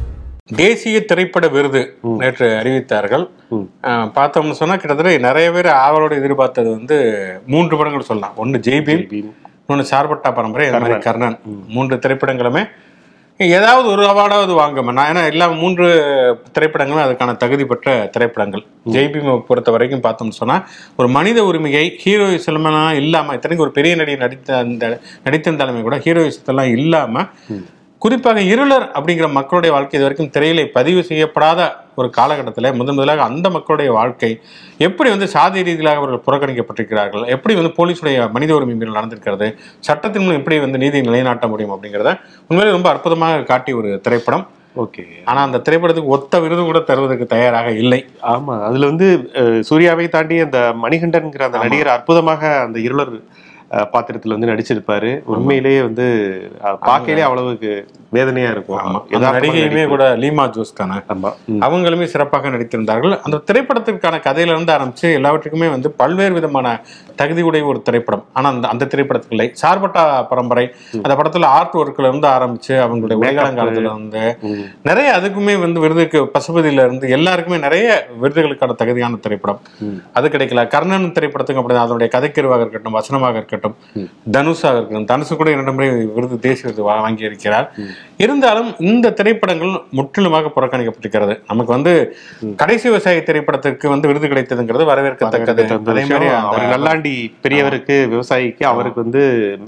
[SPEAKER 2] தேசிய திரைப்பட விருது நேற்று அறிவித்தார்கள்
[SPEAKER 3] ம்.
[SPEAKER 2] அஹ், பார்த்தோம்னு சொன்னா கிட்டத்தட்ட நிறைய பேர் ஆவலோடு எதிர்பார்த்தது வந்து மூன்று படங்கள் சொல்லலாம் ஒன்னு ஜெய்பீம் இன்னொன்று சார்பட்டா பரம்பரை அது மாதிரி கர்ணன் மூன்று திரைப்படங்களுமே ஏதாவது ஒரு அவார்டாவது வாங்குமே நான் ஏன்னா எல்லா மூன்று திரைப்படங்களும் அதுக்கான தகுதி பெற்ற திரைப்படங்கள் ஜெய்பீமை பொறுத்த வரைக்கும் பார்த்தோம்னு சொன்னா ஒரு மனித உரிமையை ஹீரோயிசம்லாம் இல்லாம இத்தனைக்கு ஒரு பெரிய நடிகை நடித்த அந்த நடித்திருந்தாலுமே கூட ஹீரோயிசத்தெல்லாம் இல்லாம குறிப்பாக இருளர் அப்படிங்கிற மக்களுடைய வாழ்க்கை இது வரைக்கும் திரையிலே பதிவு செய்யப்படாத ஒரு காலகட்டத்தில் முதன் முதலாக அந்த மக்களுடைய வாழ்க்கை எப்படி வந்து சாதி ரீதியாக அவர்கள் புறக்கணிக்கப்பட்டிருக்கிறார்கள் எப்படி வந்து போலீஸுடைய மனித உரிமை மீறல் நடந்திருக்கிறது சட்டத்தின் மூலம் எப்படி வந்து நீதியை நிலைநாட்ட முடியும் அப்படிங்கிறத உண்மையிலே ரொம்ப அற்புதமாக காட்டிய ஒரு திரைப்படம்
[SPEAKER 3] ஓகே
[SPEAKER 2] ஆனா அந்த திரைப்படத்துக்கு ஒத்த விருது கூட தருவதற்கு தயாராக இல்லை
[SPEAKER 3] ஆமா அதுல வந்து அஹ், சூர்யாவை தாண்டி அந்த மணிகண்டன்ங்கிற அந்த நடிகர் அற்புதமாக அந்த இருளர் அஹ், பாத்திரத்துல வந்து நடிச்சிருப்பாரு உண்மையிலேயே வந்து அஹ், பார்க்கையிலே அவ்வளவுக்கு வேதனையா இருக்கும்
[SPEAKER 2] ஆமா அந்த
[SPEAKER 3] யதார்த்தமான
[SPEAKER 2] நடிகையுமே
[SPEAKER 3] நடிப்பு.
[SPEAKER 2] கூட லீமா ஜோஸ் தானே
[SPEAKER 3] ஆமா ம்.
[SPEAKER 2] அவங்களுமே சிறப்பாக நடித்திருந்தார்கள் அந்த திரைப்படத்திற்கான கதையில இருந்து ஆரம்பிச்சு எல்லாவற்றுக்குமே வந்து பல்வேறு விதமான தகுதியுடைய ஒரு திரைப்படம் ஆனா அந்த அந்த திரைப்படத்துக்கு இல்லை சார்பட்டா பரம்பரை அந்த படத்துல ஆர்ட் ஒர்க்ல இருந்து ஆரம்பிச்சு அவங்களுடைய உலகாலங்காலத்துல இருந்து
[SPEAKER 3] ம்.
[SPEAKER 2] நிறைய அதுக்குமே வந்து விருதுக்கு பசுபதியில இருந்து எல்லாருக்குமே நிறைய விருதுகளுக்கான தகுதியான திரைப்படம்
[SPEAKER 3] ம்.
[SPEAKER 2] அது கிடைக்கல கர்ணன் திரைப்படத்துக்கு அப்படி அதனுடைய கதைக்கருவாக இருக்கட்டும் வசனமாக இருக்கட்டும் தனுஷாக இருக்கட்டும் தனுஷு கூட இரண்டு முறை விருது தேசிய விருது வா- வாங்கி இருக்கிறார் இருந்தாலும் இந்த திரைப்படங்கள் முற்றிலுமாக புறக்கணிக்கப்பட்டிருக்கிறது நமக்கு வந்து கடைசி விவசாய திரைப்படத்திற்கு வந்து விருது கிடைத்ததுங்கிறது வரவேற்கத்தக்கது
[SPEAKER 3] அந்த
[SPEAKER 2] அதே
[SPEAKER 3] விஷயம்
[SPEAKER 2] மாதிரி
[SPEAKER 3] அவர்
[SPEAKER 2] அந்த-
[SPEAKER 3] நல்லாண்டி பெரியவருக்கு விவசாயிக்கு அவருக்கு வந்து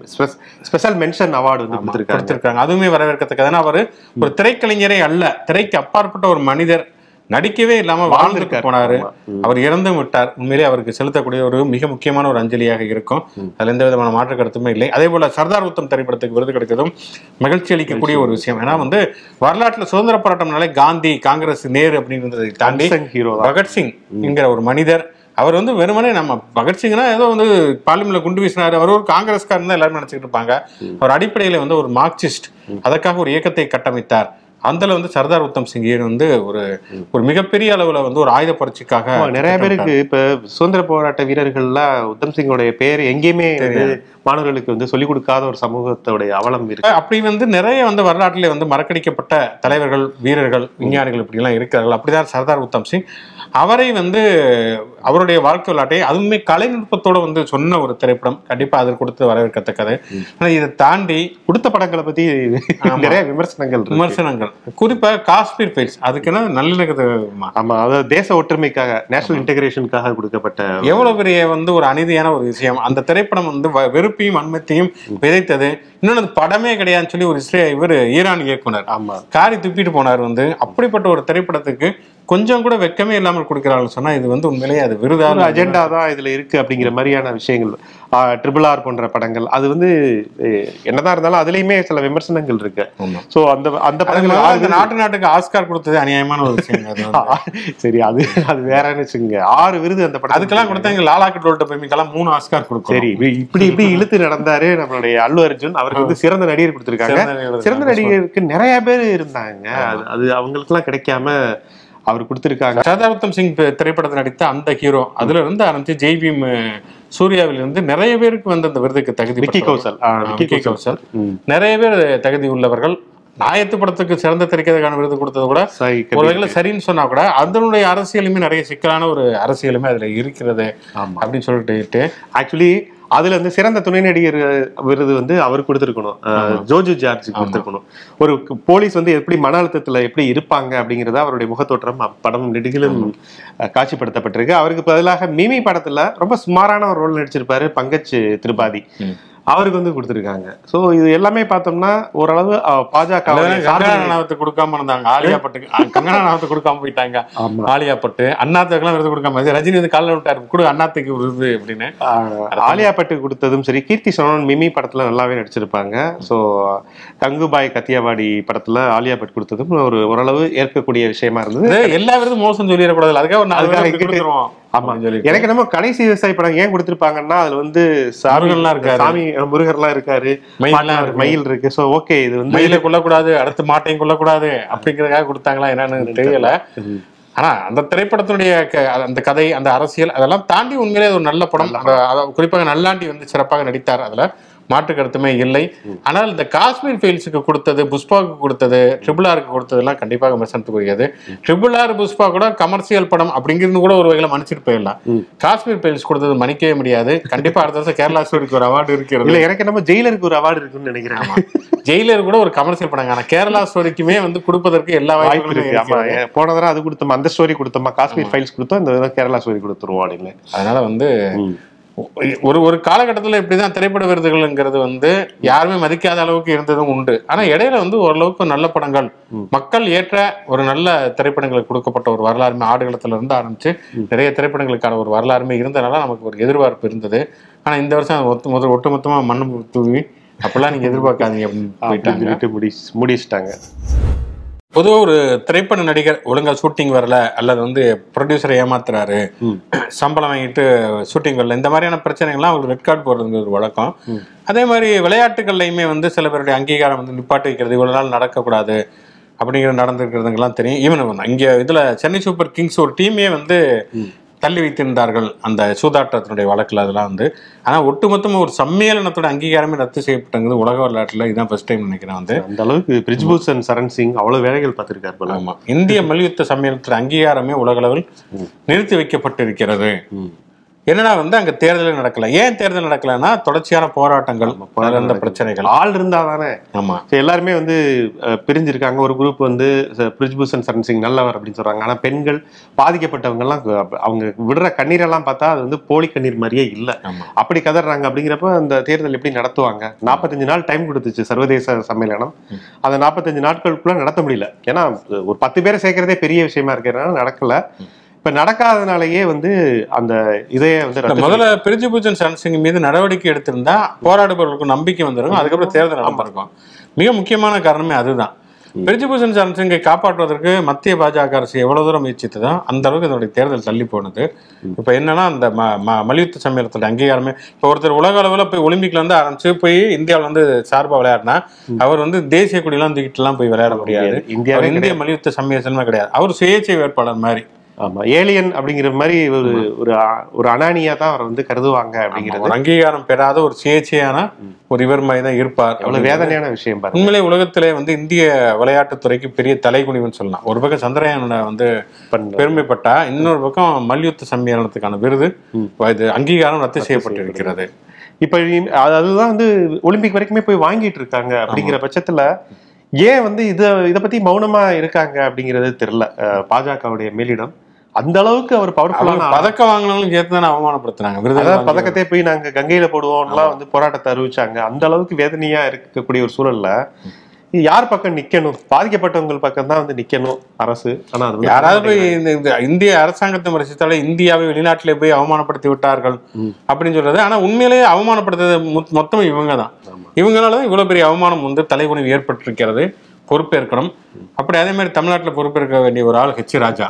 [SPEAKER 3] ஸ்பெஷல் மென்ஷன் அவார்டு வந்து கொடுத்திருக்காங்க
[SPEAKER 2] கொடுத்திருக்காங்க அதுவுமே வரவேற்கத்தக்கது ஏன்னா அவரு ஒரு திரைக்கலைஞரே அல்ல திரைக்கு அப்பாற்பட்ட ஒரு மனிதர் நடிக்கவே இல்லாம வாழ்ந்துட்டு
[SPEAKER 3] வாழ்ந்திருக்காரு.
[SPEAKER 2] போனாரு
[SPEAKER 3] ஆமா. ம்.
[SPEAKER 2] அவர் இறந்தும் விட்டார் உண்மையிலே அவருக்கு செலுத்தக்கூடிய ஒரு மிக முக்கியமான ஒரு அஞ்சலியாக இருக்கும் அதுல எந்த விதமான மாற்று கருத்துமே இல்லை அதே போல சர்தார் உத்தம் திரைப்படத்துக்கு விருது கிடைத்ததும் மகிழ்ச்சி அளிக்கக்கூடிய ஒரு விஷயம் ஏன்னா வந்து வரலாற்றுல சுதந்திர போராட்டம்னாலே காந்தி காங்கிரஸ் நேரு அப்படின்றதை தாண்டி
[SPEAKER 3] ஹீரோ தான்
[SPEAKER 2] பகத்சிங் என்கிற ஒரு மனிதர் அவர் வந்து வெறுமனே நம்ம பகத்சிங்னா ஏதோ வந்து பார்லிமெண்ட்ல குண்டு வீசினாரு அவர் ஒரு காங்கிரஸ்காரன் தான் எல்லாரும் நினைச்சுக்கிட்டு இருப்பாங்க அவர் அடிப்படையில வந்து ஒரு மார்க்சிஸ்ட் அதற்காக ஒரு இயக்கத்தை கட்டமைத்தார் அந்தல வந்து சர்தார் உத்தம் சிங் வந்து ஒரு ஒரு மிகப்பெரிய அளவுல வந்து ஒரு ஆயுத புரட்சிக்காக
[SPEAKER 3] ஆமா, நிறைய பேருக்கு இப்ப சுதந்திர போராட்ட வீரர்கள்லாம் உத்தம் சிங்கோடைய பேர் எங்கேயுமே வந்து மாணவர்களுக்கு வந்து சொல்லிக் கொடுக்காத ஒரு சமூகத்தோடைய அவலம் இருக்கு
[SPEAKER 2] அப்படி வந்து நிறைய வந்து வரலாற்றிலே வந்து மறக்கடிக்கப்பட்ட தலைவர்கள் வீரர்கள் விஞ்ஞானிகள் இப்படிலாம் இருக்கிறார்கள் அப்படிதான் சர்தார் உத்தம் சிங் அவரை வந்து அவருடைய வாழ்க்கை வரலாற்றை அதுவுமே கலைநுட்பத்தோட வந்து சொன்ன ஒரு திரைப்படம் கண்டிப்பா அது கொடுத்து வரவேற்கத்தக்கது ஆனா இதை தாண்டி
[SPEAKER 3] கொடுத்த படங்களை பத்தி நிறைய விமர்சனங்கள் இருக்கு.
[SPEAKER 2] விமர்சனங்கள் குறிப்பா காஷ்மீர் ஃபைல்ஸ் அதுக்குன்னா நல்லிணக்கத்தை
[SPEAKER 3] ஆமா அதாவது தேச ஒற்றுமைக்காக நேஷனல் இன்டகிரேஷனுக்காக கொடுக்கப்பட்ட
[SPEAKER 2] எவ்வளவு பெரிய வந்து ஒரு அநீதியான ஒரு விஷயம் அந்த திரைப்படம் வந்து வ- வெறுப்பையும் வன்மத்தையும் விதைத்தது இன்னொன்று அது படமே கிடையாதுன்னு சொல்லி ஒரு இஸ்ரே இவர் ஈரான் இயக்குனர்
[SPEAKER 3] ஆமா
[SPEAKER 2] காரி துப்பிட்டு போனார் வந்து அப்படிப்பட்ட ஒரு திரைப்படத்துக்கு கொஞ்சம் கூட வெக்கமே இல்லாமல் கொடுக்கிறார்கள் சொன்னா இது வந்து உண்மையிலேயே அது
[SPEAKER 3] ஒரு
[SPEAKER 2] விருதாக
[SPEAKER 3] அஜெண்டா தான் இதுல இருக்கு அப்படிங்கிற மாதிரியான விஷயங்கள் ட்ரிபிள் ஆர் போன்ற படங்கள் அது வந்து அஹ், என்னதான் இருந்தாலும் அதுலயுமே சில விமர்சனங்கள் இருக்கு
[SPEAKER 2] ஆமா.
[SPEAKER 3] சோ அந்த அந்த
[SPEAKER 2] அது
[SPEAKER 3] படங்கள்
[SPEAKER 2] முதல்ல
[SPEAKER 3] ஆறு
[SPEAKER 2] அந்த நாட்டு நாட்டுக்கு ஆஸ்கார் கொடுத்தது அநியாயமான ஒரு விஷயம் அது வந்து.
[SPEAKER 3] சரி அது அது வேறன்னு வச்சுக்கோங்க ஆறு விருது அந்த படம்
[SPEAKER 2] அதுக்கெல்லாம் கொடுத்தாங்க லாலாக்கு டோல்ட்ட பெருமிக்கெல்லாம் மூணு ஆஸ்கார் கொடுக்கும்
[SPEAKER 3] சரி இப்படி- இப்படி இப்படி இழுத்து நடந்தாரு நம்மளுடைய அல்லு அர்ஜுன் அவருக்கு வந்து சிறந்த நடிகர் கொடுத்திருக்காங்க
[SPEAKER 2] சிறந்த நடிகர்
[SPEAKER 3] சிறந்த நடிகருக்கு நிறைய பேர் இருந்தாங்க அது அது அவங்களுக்கு எல்லாம் கிடைக்காம அவர் கொடுத்திருக்காங்க
[SPEAKER 2] சதாபத்தம் சிங் பி- திரைப்படத்தில் நடித்த அந்த ஹீரோ அதுல இருந்து ஆரம்பிச்சு ஜெய் பீம் சூர்யாவில் இருந்து நிறைய பேருக்கு வந்து அந்த விருதுக்கு தகுதி
[SPEAKER 3] விக்கி
[SPEAKER 2] பெற்றவர்கள்.
[SPEAKER 3] கௌசல் ஆ,
[SPEAKER 2] ஆ,
[SPEAKER 3] விக்கி
[SPEAKER 2] விக்கி
[SPEAKER 3] கௌசல்
[SPEAKER 2] கௌசல்
[SPEAKER 3] ம்.
[SPEAKER 2] நிறைய பேர் தகுதி உள்ளவர்கள் நாயத்து படத்துக்கு சிறந்த திரைக்கதைக்கான விருது கொடுத்தது கூட
[SPEAKER 3] சாய்
[SPEAKER 2] ஒரு
[SPEAKER 3] கபீர்.
[SPEAKER 2] வகையில சரின்னு சொன்னா கூட அதனுடைய அரசியலுமே நிறைய சிக்கலான ஒரு அரசியலுமே அதுல இருக்கிறது
[SPEAKER 3] ஆமா
[SPEAKER 2] அப்படின்னு சொல்லிட்டு
[SPEAKER 3] ஆக்சுவலி அதுல வந்து சிறந்த துணை நடிகர் விருது வந்து அவர் கொடுத்திருக்கணும் அஹ், ஜோஜு ஜார்ஜ் கொடுத்திருக்கணும் ஒரு க- போலீஸ் வந்து எப்படி மன அழுத்தத்துல எப்படி இருப்பாங்க அப்படிங்கறத அவருடைய முகத்தோற்றம் படம் நெடுகிலும் அஹ், காட்சிப்படுத்தப்பட்டிருக்கு அவருக்கு பதிலாக மிமி படத்துல ரொம்ப சுமாரான ஒரு ரோல் நடிச்சிருப்பாரு பங்கஜ் திரிபாதி
[SPEAKER 2] ம்.
[SPEAKER 3] அவருக்கு வந்து கொடுத்துருக்காங்க சோ இது எல்லாமே பார்த்தோம்னா ஓரளவு அஹ், பாஜக
[SPEAKER 2] அதுல
[SPEAKER 3] வுடைய
[SPEAKER 2] கங்கனா
[SPEAKER 3] சாதனை-
[SPEAKER 2] ரணாவத்து கொடுக்காம இருந்தாங்க ஆலியா பட்டுக்கு அஹ் கங்கனா ரணாவத்து கொடுக்காம போயிட்டாங்க
[SPEAKER 3] ஆமா
[SPEAKER 2] ஆலியா பட்டு அண்ணாத்துக்கெல்லாம் விருது கொடுக்காம இது ரஜினி வந்து காலில் விட்டாரு கொடு அண்ணாத்துக்கு விருது அப்படின்னு
[SPEAKER 3] ஆஹ் ஆலியா பட்டு கொடுத்ததும் சரி கீர்த்தி சோனன் மிமி படத்துல நல்லாவே நடிச்சிருப்பாங்க ஸோ கங்குபாய் கத்தியாவாடி படத்துல ஆலியா பட் கொடுத்ததும் ஒரு ஓரளவு ஏற்கக்கூடிய விஷயமா இருந்தது
[SPEAKER 2] இது எல்லா விருதும் மோசம் சொல்லிடக்கூடாது அதுக்காக ஒரு நாலு
[SPEAKER 3] அதுக்காக
[SPEAKER 2] பேரை
[SPEAKER 3] இங்கிட்டு-
[SPEAKER 2] கொடுத்துருவோம்
[SPEAKER 3] ஆமா
[SPEAKER 2] அப்படின்னு சொல்லிட்டு.
[SPEAKER 3] எனக்கு நம்ம கடைசி விவசாய படம் ஏன் கொடுத்திருப்பாங்கன்னா அதுல வந்து சாமி
[SPEAKER 2] முருகன்லாம் இருக்காரு.
[SPEAKER 3] சாமி அஹ், முருகர்லாம் இருக்காரு
[SPEAKER 2] மயில்லாம்
[SPEAKER 3] பாட்னார்
[SPEAKER 2] இருக்கு.
[SPEAKER 3] மயில் இருக்கு சோ ஓகே இது வந்து
[SPEAKER 2] மயிலை கொல்லக்கூடாது அடுத்து மாட்டையும் கொல்லக்கூடாது அப்படிங்கிறதுக்காக கொடுத்தாங்களா என்னன்னு தெரியல
[SPEAKER 3] ம்.
[SPEAKER 2] ஆனா அந்த திரைப்படத்தினுடைய க- அந்த கதை அந்த அரசியல் அதெல்லாம் தாண்டி உண்மையிலே அது ஒரு நல்ல படம் அந்த- அத- குறிப்பாக நல்லாண்டி வந்து சிறப்பாக நடித்தார் அதுல மாற்று கருத்துமே இல்லை ஆனால் இந்த காஷ்மீர் ஃபெயில்ஸுக்கு கொடுத்தது புஷ்பாவுக்கு கொடுத்தது ட்ரிபிள் ஆருக்கு கொடுத்ததெல்லாம் கண்டிப்பாக விமர்சனத்துக்குரியது ட்ரிபிள் ஆர் புஷ்பா கூட கமர்ஷியல் படம் அப்படிங்கிறது கூட ஒரு வகையில மன்னிச்சிட்டு போயிடலாம் காஷ்மீர் ஃபெயில்ஸ் கொடுத்தது மன்னிக்கவே முடியாது கண்டிப்பா அடுத்த வருஷம் கேரளா ஸ்டோரிக்கு ஒரு அவார்டு இருக்கிறது
[SPEAKER 3] இல்ல எனக்கு நம்ம ஜெயிலருக்கு ஒரு அவார்டு இருக்குன்னு நினைக்கிறேன்
[SPEAKER 2] ஜெயிலர் கூட ஒரு கமர்ஷியல் படங்க ஆனா கேரளா ஸ்டோரிக்குமே வந்து கொடுப்பதற்கு எல்லா
[SPEAKER 3] வாய்ப்பு
[SPEAKER 2] வாய்ப்புகளும்
[SPEAKER 3] இருக்கு ஆமா
[SPEAKER 2] இருக்கிறது.
[SPEAKER 3] ஏன் போன தடவை அது கொடுத்தோமா அந்த ஸ்டோரி கொடுத்தோமா காஷ்மீர் ஃபைல்ஸ் கொடுத்தோம் இந்த தடவை கேரளா ஸ்டோரி கொடுத்துருவோம் அப்படின்னு
[SPEAKER 2] அதனால வந்து ஒரு ஒரு காலகட்டத்தில் இப்படிதான் திரைப்பட விருதுகள்ங்கிறது வந்து யாருமே மதிக்காத அளவுக்கு இருந்ததும் உண்டு ஆனா இடையில வந்து ஓரளவுக்கு நல்ல படங்கள் மக்கள் ஏற்ற ஒரு நல்ல திரைப்படங்களுக்கு கொடுக்கப்பட்ட ஒரு வரலாறுமே ஆடுகளத்துல இருந்து ஆரம்பிச்சு நிறைய திரைப்படங்களுக்கான ஒரு வரலாறுமே இருந்தனால நமக்கு ஒரு எதிர்பார்ப்பு இருந்தது ஆனா இந்த வருஷம் அது ஒத்து முதல் ஒட்டுமொத்தமா மண்ணு தூவி அப்பெல்லாம் நீங்க எதிர்பார்க்காதீங்க அப்படின்னு
[SPEAKER 3] அப்படின்னு
[SPEAKER 2] போயிட்டாங்க
[SPEAKER 3] சொல்லிட்டு முடி முடிச்சிட்டாங்க
[SPEAKER 2] பொதுவாக ஒரு திரைப்பட நடிகர் ஒழுங்கா ஷூட்டிங் வரல அல்லது வந்து ப்ரொடியூசரை ஏமாத்துறாரு சம்பளம் வாங்கிட்டு ஷூட்டிங் வரல இந்த மாதிரியான பிரச்சனைகள்லாம் அவங்களுக்கு ரெட் கார்டு போடுறதுங்க ஒரு வழக்கம் அதே மாதிரி விளையாட்டுகள்லையுமே வந்து சில பேருடைய அங்கீகாரம் வந்து நிப்பாட்டி வைக்கிறது இவ்வளவு நாள் நடக்கக்கூடாது அப்படிங்கிற நடந்திருக்கிறதுங்கெல்லாம் தெரியும் ஈவன் இங்கே இதில் சென்னை சூப்பர் கிங்ஸ் ஒரு டீமே வந்து தள்ளி வைத்திருந்தார்கள் அந்த சூதாட்டத்தினுடைய வழக்கில் அதெல்லாம் வந்து ஆனால் ஒட்டுமொத்தமாக ஒரு சம்மேளனத்தோட அங்கீகாரமே ரத்து செய்யப்பட்டது உலக வரலாற்றில் இதுதான் ஃபர்ஸ்ட் டைம் நினைக்கிறேன் வந்து
[SPEAKER 3] அந்த அளவுக்கு பிரிஜ்பூஷன் சரண் சிங் அவ்வளவு வேலைகள் பார்த்திருக்காரு போல
[SPEAKER 2] ஆமா இந்திய மல்யுத்த சம்மேளனத்தின் அங்கீகாரமே உலகளவில் நிறுத்தி வைக்கப்பட்டிருக்கிறது என்னன்னா வந்து அங்க தேர்தலே நடக்கல ஏன் தேர்தல் நடக்கலன்னா தொடர்ச்சியான போராட்டங்கள் அந்த பிரச்சனைகள்
[SPEAKER 3] ஆள் இருந்தா தானே
[SPEAKER 2] ஆமா
[SPEAKER 3] So, எல்லாருமே வந்து அஹ், பிரிஞ்சிருக்காங்க ஒரு குரூப் வந்து ச- பிரிஜ்பூஷன் சரண் சிங் நல்லவர் அப்படின்னு சொல்றாங்க ஆனா பெண்கள் பாதிக்கப்பட்டவங்க எல்லாம் கு- அவங்க விடுற கண்ணீரெல்லாம் பார்த்தா அது வந்து போலி கண்ணீர் மாதிரியே இல்ல
[SPEAKER 2] ஆமா
[SPEAKER 3] அப்படி கதறாங்க அப்படிங்கிறப்ப அந்த தேர்தல் எப்படி நடத்துவாங்க நாற்பத்தஞ்சு நாள் டைம் கொடுத்துச்சு சர்வதேச சம்மேளனம் அந்த நாற்பத்தஞ்சு நாட்களுக்குள்ள நடத்த முடியல ஏன்னா ஒரு பத்து பேரை சேர்க்கறதே பெரிய விஷயமா இருக்கிறதுனால நடக்கல இப்ப நடக்காதனாலயே வந்து அந்த இதையே வந்து
[SPEAKER 2] இந்த
[SPEAKER 3] ரத்து
[SPEAKER 2] முதல்ல பிரிஜு பூஜன் சரண்சிங் மீது நடவடிக்கை எடுத்திருந்தா போராடுபவர்களுக்கு நம்பிக்கை வந்திருக்கும் அதுக்கப்புறம் தேர்தல் நடந்திருக்கும் மிக முக்கியமான காரணமே அதுதான் பிரிஜுபூஷன் சரண்சிங்கை காப்பாற்றுவதற்கு மத்திய பாஜக அரசு எவ்வளவு தூரம் முயற்சித்ததோ அந்த அளவுக்கு இதனுடைய தேர்தல் தள்ளி போனது இப்போ என்னன்னா அந்த ம ம- மல்யுத்த சம்மேளனத்தோட அங்கீகாரமே இப்போ ஒருத்தர் உலக அளவில் போய் ஒலிம்பிக்ல இருந்து ஆரம்பிச்சு போய் இந்தியாவில் வந்து சார்பா விளையாடினா அவர் வந்து தேசிய கொடியெல்லாம் தூக்கிட்டுலாம் போய் விளையாட முடியாது
[SPEAKER 3] இந்தியாவே
[SPEAKER 2] அவர் இந்திய மல்யுத்த சம்மேளனமே கிடையாது அவர் சுயேட்சை வேட்பாளர் மாதிரி
[SPEAKER 3] ஆமா ஏலியன் அப்படிங்கிற மாதிரி ஒரு ஒரு அ- ஒரு அனானியா தான் அவர் வந்து கருதுவாங்க அப்படிங்கிறது
[SPEAKER 2] ஒரு அங்கீகாரம் பெறாத ஒரு சுயேட்சையான ஒரு இவர் மாதிரி தான் இருப்பார்
[SPEAKER 3] எவ்வளவு வேதனையான விஷயம் பாருங்க
[SPEAKER 2] உண்மையிலே உலகத்திலே வந்து இந்திய விளையாட்டுத்துறைக்கு பெரிய தலைகுனிவுன்னு சொல்லலாம் ஒரு பக்கம் சந்திரயானோட வந்து
[SPEAKER 3] பண்ண-
[SPEAKER 2] பெருமைப்பட்டா இன்னொரு பக்கம் மல்யுத்த சம்மேளனத்துக்கான விருது இது அங்கீகாரம் ரத்து செய்யப்பட்டிருக்கிறது
[SPEAKER 3] இப்ப இனி- அது- அதுதான் வந்து ஒலிம்பிக் வரைக்குமே போய் வாங்கிட்டு இருக்காங்க அப்படிங்கிற பட்சத்துல ஏன் வந்து இத இத பத்தி மௌனமா இருக்காங்க அப்படிங்கிறது தெரியல அஹ், பாஜகவுடைய மேலிடம் அந்த அளவுக்கு அவர்
[SPEAKER 2] அவங்க
[SPEAKER 3] பவர்ஃபுல்லான
[SPEAKER 2] பதக்கம் வாங்கினாலும் சேர்த்து தானே அவமானப்படுத்துறாங்க விருது
[SPEAKER 3] அதாவது பதக்கத்தை போய் நாங்க கங்கையில போடுவோம்லாம் வந்து போராட்டத்தை அறிவிச்சாங்க அந்த அளவுக்கு வேதனையா இருக்கக்கூடிய ஒரு சூழல்ல யார் பக்கம் நிக்கணும் பாதிக்கப்பட்டவங்க பக்கம் தான் வந்து நிக்கணும் அரசு ஆனா அது வந்து
[SPEAKER 2] யாராவது போய் இந்த இந்த இந்திய அரசாங்கத்தை விமர்சித்தாலே இந்தியாவை வெளிநாட்டிலே போய் அவமானப்படுத்தி விட்டார்கள் அப்படின்னு சொல்றது ஆனா உண்மையிலேயே அவமானப்படுத்துறது மொத்- மொத்தம் இவங்க தான் இவங்களால தான் இவ்வளவு பெரிய அவமானம் வந்து தலைகுனிவு ஏற்பட்டிருக்கிறது பொறுப்பேற்கணும் அப்படி அதே மாதிரி தமிழ்நாட்டுல பொறுப்பேற்க வேண்டிய ஒரு ஆள் ஹெச் ராஜா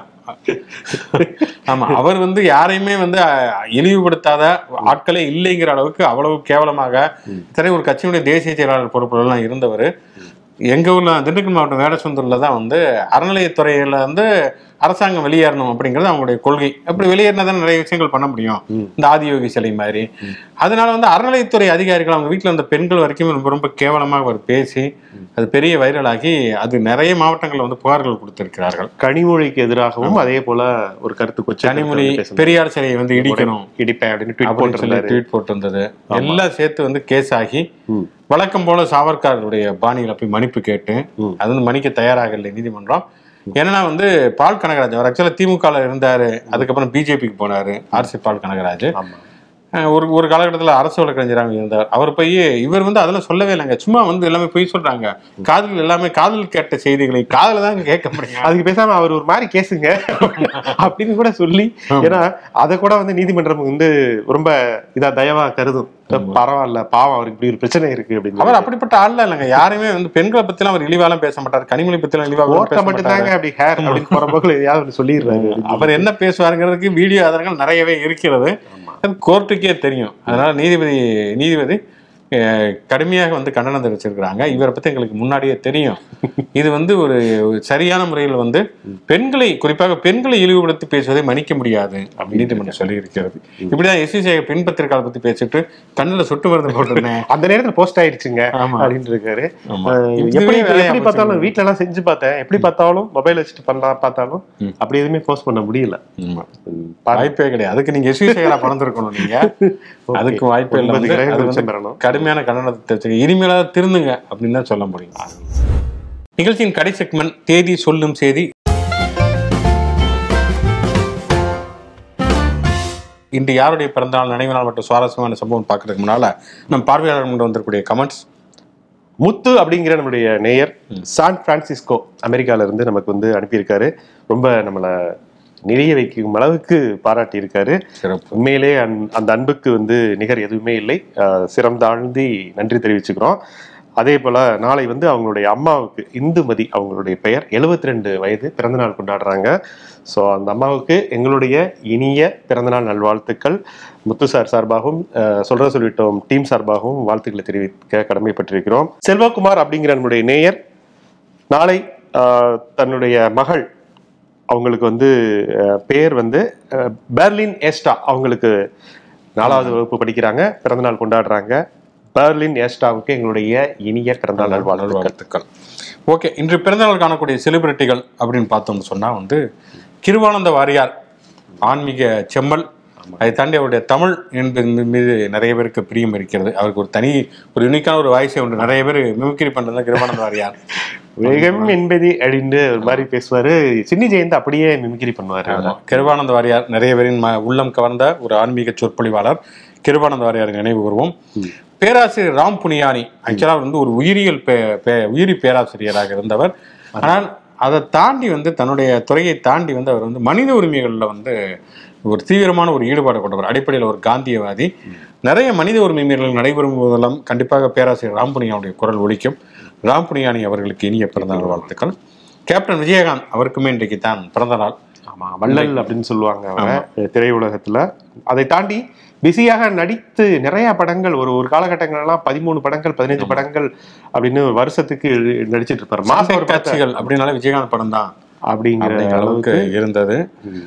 [SPEAKER 2] ஆமா அவர் வந்து யாரையுமே வந்து அஹ், இழிவுபடுத்தாத ஆட்களே இல்லைங்கிற அளவுக்கு அவ்வளவு கேவலமாக இத்தனை ஒரு கட்சியினுடைய தேசிய செயலாளர் பொறுப்புலாம் இருந்தவர் எங்க ஊர்ல திண்டுக்கல் மாவட்டம் வேடசுந்தூர்ல தான் வந்து அறநிலையத்துறையில வந்து அரசாங்கம் வெளியேறணும் அப்படிங்கிறது அவங்களுடைய கொள்கை அப்படி வெளியேறினா தான் நிறைய விஷயங்கள் பண்ண முடியும் இந்த ஆதியோகி சிலை மாதிரி அதனால வந்து அறநிலையத்துறை அதிகாரிகள் அவங்க வீட்டில் இருந்த பெண்கள் வரைக்கும் ரொம்ப ரொம்ப கேவலமாக அவர் பேசி அது பெரிய வைரலாகி அது நிறைய மாவட்டங்கள்ல வந்து புகார்கள் கொடுத்திருக்கிறார்கள்
[SPEAKER 3] கனிமொழிக்கு எதிராகவும் அதே போல ஒரு கருத்து கொச்சை கருத்து
[SPEAKER 2] கனிமொழி
[SPEAKER 3] வந்து பேசுனாரு.
[SPEAKER 2] பெரியார் சிலையை வந்து இடிக்கணும்
[SPEAKER 3] இடிப்பேன் அப்படின்னு ட்வீட்
[SPEAKER 2] அப்படின்னு சொல்லி
[SPEAKER 3] போட்டிருந்தாரு
[SPEAKER 2] ட்வீட் போட்டிருந்தது எல்லாம் சேர்த்து வந்து கேஸ் ஆகி
[SPEAKER 3] ம்.
[SPEAKER 2] வழக்கம் போல சாவர்காருடைய பாணியில போய் மன்னிப்பு கேட்டு அது வந்து மன்னிக்க தயாராக இல்லை நீதிமன்றம் என்னன்னா வந்து பால் கனகராஜ் அவர் ஆக்சுவலா திமுக ல இருந்தாரு அதுக்கப்புறம் பிஜேபிக்கு போனாரு ஆர்சி பால் கனகராஜ்
[SPEAKER 3] ஆமா
[SPEAKER 2] அஹ், ஒரு ஒரு காலகட்டத்தில் அரசு வழக்கறிஞராக இருந்தார் அவர் போய் இவர் வந்து அதெல்லாம் சொல்லவே இல்லைங்க சும்மா வந்து எல்லாமே போய் சொல்றாங்க காதல் எல்லாமே காதல் கேட்ட செய்திகளை காதல தான் கேட்க முடியும்
[SPEAKER 3] அதுக்கு பேசாம அவர் ஒரு மாதிரி கேசுங்க அப்படின்னு கூட சொல்லி ஏன்னா அதை கூட வந்து நீதிமன்றம் வந்து ரொம்ப இதா தயவா கருதும் பரவாயில்ல பாவம் அவருக்கு இப்படி ஒரு பிரச்சனை இருக்கு அப்படின்னு
[SPEAKER 2] அவர் அப்படிப்பட்ட ஆள் இல்லைங்க யாருமே வந்து பெண்களை பத்திலாம் அவர் இழிவாலாம் பேச மாட்டார் கனிமொழி பத்திலாம் இழிவாக
[SPEAKER 3] ஓட்ட
[SPEAKER 2] பேச
[SPEAKER 3] மட்டும்
[SPEAKER 2] மாட்டாரு
[SPEAKER 3] தாங்க அப்படி ஹேர் அப்படின்னு போற போக்குல எதையாவது ஒண்ணு சொல்லிடுறாரு
[SPEAKER 2] அவர் என்ன பேசுவாருங்கிறதுக்கு வீடியோ ஆதாரங்கள் நிறையவே இருக்கிறது அது கோர்ட்டுக்கே தெரியும் அதனால நீதிபதி நீதிபதி அஹ், கடுமையாக வந்து கண்டனம் தெரிவிச்சிருக்கிறாங்க இவரை பத்தி எங்களுக்கு முன்னாடியே தெரியும் இது வந்து ஒரு ஒரு சரியான முறையில் வந்து பெண்களை குறிப்பாக பெண்களை இழிவுபடுத்தி பேசுவதை மன்னிக்க முடியாது அப்படின்னு நீதிமன்றம் சொல்லி இருக்கிறது இப்படிதான் எஸ் சி பெண் பத்திரிகையாளை பத்தி பேசிட்டு கண்ணுல சொட்டு மருந்து போட்டிருந்தேன்
[SPEAKER 3] அந்த நேரத்துல போஸ்ட் ஆயிடுச்சுங்க
[SPEAKER 2] ஆமா.
[SPEAKER 3] அப்படின்னு இருக்காரு
[SPEAKER 2] ஆமா.
[SPEAKER 3] அஹ்
[SPEAKER 2] இதுவே
[SPEAKER 3] எப்படி
[SPEAKER 2] வேலையா
[SPEAKER 3] எப்படி
[SPEAKER 2] போச்சு.
[SPEAKER 3] பார்த்தாலும் வீட்ல எல்லாம் செஞ்சு பார்த்தேன் எப்படி பார்த்தாலும் மொபைல் வச்சுட்டு பண்ணலாம் பார்த்தாலும் அப்படி எதுவுமே போஸ்ட் பண்ண முடியல
[SPEAKER 2] ஆமா.
[SPEAKER 3] ம், பாருங்க.
[SPEAKER 2] வாய்ப்பே கிடையாது அதுக்கு நீங்க எஸ் சி பிறந்திருக்கணும் நீங்க
[SPEAKER 3] Okay.
[SPEAKER 2] அதுக்கு வாய்ப்பே இல்லை
[SPEAKER 3] ஒன்பது
[SPEAKER 2] வந்து
[SPEAKER 3] கிரகங்கள்
[SPEAKER 2] அது வந்து
[SPEAKER 3] உச்சம் பெறணும்.
[SPEAKER 2] கடுமையான கண்டனத்தை தெரிவிச்சு இனிமேலாவது திருந்துங்க அப்படின்னு தான் சொல்ல முடியும் நிகழ்ச்சியின் கடை செக்மெண்ட் தேதி சொல்லும் செய்தி இன்று யாருடைய பிறந்தநாள் நினைவு நாள் மற்றும் சுவாரஸ்யமான சம்பவம் பார்க்கறதுக்கு முன்னால நம் பார்வையாளர் முன் வந்திருக்கக்கூடிய கமெண்ட்ஸ்
[SPEAKER 3] முத்து அப்படிங்கிற நம்முடைய நேயர் சான் பிரான்சிஸ்கோ அமெரிக்கால இருந்து நமக்கு வந்து அனுப்பியிருக்காரு ரொம்ப நம்மள நிறைய வைக்கும் அளவுக்கு பாராட்டி இருக்காரு
[SPEAKER 2] சிறப்பு
[SPEAKER 3] உண்மையிலே அந்- அந்த அன்புக்கு வந்து நிகர் எதுவுமே இல்லை ஆஹ் சிரம் நன்றி தெரிவிச்சுக்கிறோம் அதே போல நாளை வந்து அவங்களுடைய அம்மாவுக்கு இந்துமதி அவங்களுடைய பெயர் 72 ரெண்டு வயது பிறந்தநாள் கொண்டாடுறாங்க ஸோ அந்த அம்மாவுக்கு எங்களுடைய இனிய பிறந்தநாள் நல்வாழ்த்துக்கள் முத்து சார் சார்பாகவும் ஆஹ் சொல்ற சொல்லிட்டோம் டீம் சார்பாகவும் வாழ்த்துக்களை தெரிவிக்க கடமைப்பட்டிருக்கிறோம் செல்வகுமார் அப்படிங்கிற நம்முடைய நேயர் நாளை ஆஹ் தன்னுடைய மகள் அவங்களுக்கு வந்து அஹ், பேர் வந்து அஹ், பெர்லின் ஏஸ்டா அவங்களுக்கு நாலாவது வகுப்பு படிக்கிறாங்க பிறந்தநாள் கொண்டாடுறாங்க பெர்லின் ஏஸ்டாவுக்கு எங்களுடைய இனிய பிறந்தநாள் நல்வாழ்த்துக்கள்
[SPEAKER 2] வாழ்த்துக்கள் ஓகே இன்று பிறந்தநாள் காணக்கூடிய செலிபிரிட்டிகள் அப்படின்னு பார்த்தோம்னு சொன்னா வந்து கிருவானந்த வாரியார் ஆன்மீக செம்மல் அதை தாண்டி அவருடைய தமிழ் என்பது மீது நிறைய பேருக்கு பிரியம் இருக்கிறது அவருக்கு ஒரு தனி ஒரு யூனிக்கான ஒரு வாய்ஸை உண்டு நிறைய பேர் மிமிக்ரி பண்றது தான் கிருவானந்த வாரியார்
[SPEAKER 3] வேகம் என்பது அப்படின்னு ஒரு மாதிரி பேசுவாரு சின்னி ஜெயந்த் அப்படியே மிமிக்ரி பண்ணுவாரு
[SPEAKER 2] ஆமா. கிருபானந்த வாரியார் நிறைய பேரின் ம- உள்ளம் கவர்ந்த ஒரு ஆன்மீக சொற்பொழிவாளர் கிருபானந்த வாரியார் நினைவு கூறுவோம் பேராசிரியர் ராம் புனியானி ஆக்சுவலாக வந்து ஒரு உயிரியல் பே- பே- உயிரி பேராசிரியராக இருந்தவர் ஆனால் அதை தாண்டி வந்து தன்னுடைய துறையை தாண்டி வந்து அவர் வந்து மனித உரிமைகளில் வந்து ஒரு தீவிரமான ஒரு ஈடுபாடு கொண்டவர் அடிப்படையில் ஒரு காந்தியவாதி நிறைய மனித உரிமை மீறல்கள் நடைபெறும் போதெல்லாம் கண்டிப்பாக பேராசிரியர் ராம் புனியானுடைய குரல் ஒலிக்கும் ராம் புனியானி அவர்களுக்கு இனிய பிறந்தநாள் வாழ்த்துக்கள் கேப்டன் விஜயகாந்த் அவருக்குமே இன்றைக்கு தான் பிறந்த நாள்
[SPEAKER 3] ஆமா வள்ளல் அப்படின்னு சொல்லுவாங்க அவரை திரையுலகத்துல அதை தாண்டி பிஸியாக நடித்து நிறைய படங்கள் ஒரு ஒரு காலகட்டங்கள்லாம் பதிமூணு படங்கள் பதினஞ்சு படங்கள் அப்படின்னு ஒரு வருஷத்துக்கு நடிச்சிட்டு இருப்பாரு மாசம் ஒரு படத்தை
[SPEAKER 2] காட்சிகள் அப்படின்னாலே விஜயகாந்த் படம் தான்
[SPEAKER 3] அப்படிங்கிற
[SPEAKER 2] அப்படிங்கிற அளவுக்கு
[SPEAKER 3] அளவுக்கு
[SPEAKER 2] இருந்தது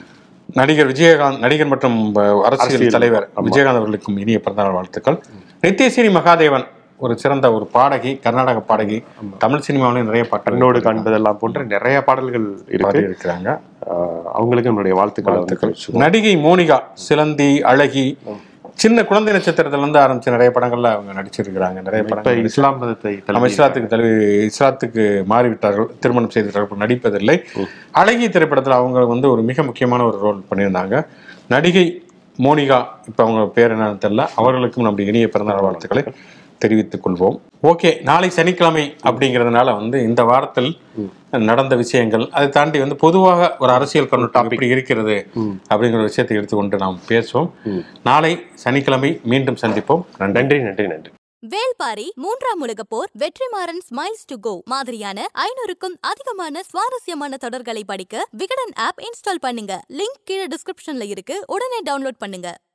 [SPEAKER 2] நடிகர் விஜயகாந்த் நடிகர் மற்றும் அஹ், அரசியல்
[SPEAKER 3] அரசியல்,
[SPEAKER 2] தலைவர் விஜயகாந்த் அவர்களுக்கும் இனிய பிறந்தநாள் வாழ்த்துக்கள் நித்யஸ்ரீ மகாதேவன் ஒரு சிறந்த ஒரு பாடகி கர்நாடக பாடகி தமிழ் சினிமாவிலும் நிறைய பாட்டு
[SPEAKER 3] கண்ணோடு காண்பதெல்லாம் போன்ற நிறைய பாடல்கள் இருக்கு
[SPEAKER 2] இருக்கிறாங்க
[SPEAKER 3] ஆஹ் அவங்களுக்கு நம்மளுடைய வாழ்த்துக்கள்
[SPEAKER 2] வாழ்த்துக்கள் நடிகை மோனிகா சிலந்தி அழகி சின்ன குழந்தை நட்சத்திரத்துல இருந்து ஆரம்பிச்ச நிறைய படங்கள்ல அவங்க நடிச்சிருக்கிறாங்க நிறைய
[SPEAKER 3] இப்ப
[SPEAKER 2] படங்கள்
[SPEAKER 3] இஸ்லாம் மதத்தை
[SPEAKER 2] நம்ம
[SPEAKER 3] தழுவி
[SPEAKER 2] இஸ்லாத்துக்கு தழுவி இஸ்லாத்துக்கு மாறிவிட்டார்கள் திருமணம் செய்து விட்டார்கள் நடிப்பதில்லை அழகி திரைப்படத்தில் அவங்க வந்து ஒரு மிக முக்கியமான ஒரு ரோல் பண்ணியிருந்தாங்க நடிகை மோனிகா இப்போ அவங்க பேர் என்னன்னு தெரியல அவர்களுக்கும் நம்முடைய இனிய பிறந்தநாள் வாழ்த்துக்களை தெரிவித்துக் கொள்வோம் ஓகே நாளை சனிக்கிழமை அப்படிங்கிறதுனால வந்து இந்த வாரத்தில் நடந்த விஷயங்கள் அதை தாண்டி வந்து பொதுவாக ஒரு அரசியல் கண்ணோட்டம் எப்படி இருக்கிறது அப்படிங்கிற விஷயத்தை எடுத்துக்கொண்டு நாம் பேசுவோம் நாளை சனிக்கிழமை மீண்டும் சந்திப்போம் நன்றி
[SPEAKER 3] நன்றி நன்றி நன்றி
[SPEAKER 1] வேல்பாரி மூன்றாம் உலகப் போர் வெற்றிமாறன் ஸ்மைல்ஸ் டு கோ மாதிரியான ஐநூறுக்கும் அதிகமான சுவாரஸ்யமான தொடர்களை படிக்க விகடன் ஆப் இன்ஸ்டால் பண்ணுங்க லிங்க் கீழே டிஸ்கிரிப்ஷன்ல இருக்கு உடனே டவுன்லோட் பண்ணுங்க